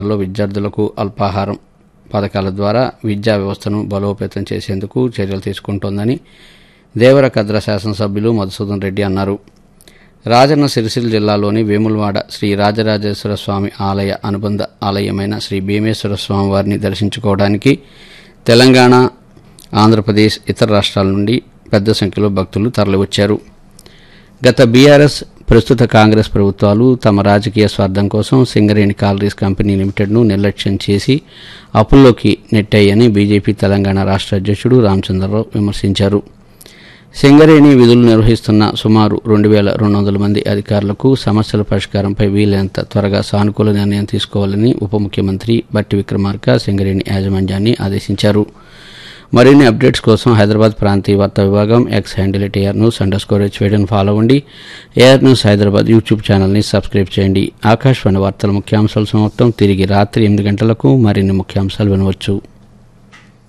లో విద్యార్థులకు అల్పాహారం పథకాల ద్వారా విద్యా వ్యవస్థను బలోపేతం చేసేందుకు చర్యలు తీసుకుంటోందని దేవరకద్ర శాసనసభ్యులు మధుసూదన్ రెడ్డి అన్నారు రాజన్న సిరిసిల్ల జిల్లాలోని వేములవాడ శ్రీ రాజరాజేశ్వర స్వామి ఆలయ అనుబంధ ఆలయమైన శ్రీ భీమేశ్వర స్వామి వారిని దర్శించుకోవడానికి తెలంగాణ ఆంధ్రప్రదేశ్ ఇతర రాష్ట్రాల నుండి పెద్ద సంఖ్యలో భక్తులు తరలివచ్చారు గత బీఆర్ఎస్ ప్రస్తుత కాంగ్రెస్ ప్రభుత్వాలు తమ రాజకీయ స్వార్థం కోసం సింగరేణి కాలరీస్ కంపెనీ లిమిటెడ్ను నిర్లక్ష్యం చేసి అప్పుల్లోకి నెట్టాయని బీజేపీ తెలంగాణ రాష్ట్ర అధ్యక్షుడు రామచంద్రరావు విమర్శించారు సింగరేణి విధులు నిర్వహిస్తున్న సుమారు రెండు వేల రెండు వందల మంది అధికారులకు సమస్యల పరిష్కారంపై వీలైనంత త్వరగా సానుకూల నిర్ణయం తీసుకోవాలని ఉప ముఖ్యమంత్రి బట్టి విక్రమార్క సింగరేణి యాజమాన్యాన్ని ఆదేశించారు మరిన్ని అప్డేట్స్ కోసం హైదరాబాద్ ప్రాంతీయ వార్తా విభాగం X handle at AR news underscore హెచ్వేడని ఫాలో అవ్వండి ఏఆర్ న్యూస్ హైదరాబాద్ యూట్యూబ్ ఛానల్ని సబ్స్క్రైబ్ చేయండి ఆకాశవాణి వార్తల ముఖ్యాంశాలు సమాప్తం తిరిగి రాత్రి ఎనిమిది గంటలకు మరిన్ని ముఖ్యాంశాలు వినవచ్చు